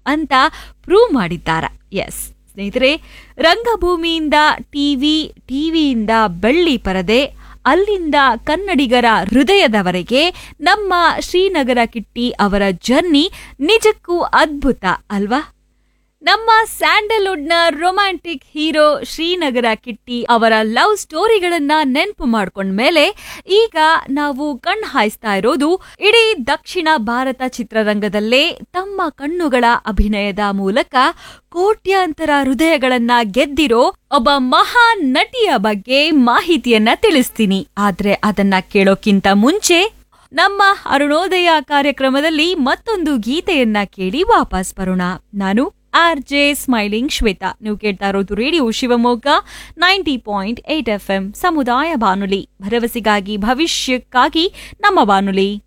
ಅಂತ ಪ್ರೂವ್ ಮಾಡಿದ್ದಾರ ಎಸ್ ಸ್ನೇಹಿತರೆ ರಂಗಭೂಮಿಯಿಂದ ಟಿವಿ ಟಿವಿಯಿಂದ ಬೆಳ್ಳಿ ಪರದೆ ಅಲ್ಲಿಂದ ಕನ್ನಡಿಗರ ಹೃದಯದವರೆಗೆ ನಮ್ಮ ಶ್ರೀನಗರ ಕಿಟ್ಟಿ ಅವರ ಜರ್ನಿ ನಿಜಕ್ಕೂ ಅದ್ಭುತ ಅಲ್ವಾ ನಮ್ಮ ಸ್ಯಾಂಡಲ್ವುಡ್ನ ರೊಮ್ಯಾಂಟಿಕ್ ಹೀರೋ ಶ್ರೀನಗರ ಕಿಟ್ಟಿ ಅವರ ಲವ್ ಸ್ಟೋರಿಗಳನ್ನ ನೆನಪು ಮಾಡ್ಕೊಂಡ್ಮೇಲೆ ಈಗ ನಾವು ಕಣ್ ಹಾಯಿಸ್ತಾ ಇರೋದು ಇಡೀ ದಕ್ಷಿಣ ಭಾರತ ಚಿತ್ರರಂಗದಲ್ಲೇ ತಮ್ಮ ಕಣ್ಣುಗಳ ಅಭಿನಯದ ಮೂಲಕ ಕೋಟ್ಯಾಂತರ ಹೃದಯಗಳನ್ನ ಗೆದ್ದಿರೋ ಒಬ್ಬ ಮಹಾನ್ ನಟಿಯ ಬಗ್ಗೆ ಮಾಹಿತಿಯನ್ನ ತಿಳಿಸ್ತೀನಿ ಆದ್ರೆ ಅದನ್ನ ಕೇಳೋಕ್ಕಿಂತ ಮುಂಚೆ ನಮ್ಮ ಅರುಣೋದಯ ಕಾರ್ಯಕ್ರಮದಲ್ಲಿ ಮತ್ತೊಂದು ಗೀತೆಯನ್ನ ಕೇಳಿ ವಾಪಸ್ ಬರೋಣ ನಾನು ಆರ್ ಜೆ ಸ್ಮೈಲಿಂಗ್ ಶ್ವೇತಾ ನೀವು ಕೇಳ್ತಾ ಇರೋದು radio Shivamogga ninety point eight F M ಸಮುದಾಯ ಬಾನುಲಿ ಭರವಸೆಗಾಗಿ ಭವಿಷ್ಯಕ್ಕಾಗಿ ನಮ್ಮ ಬಾನುಲಿ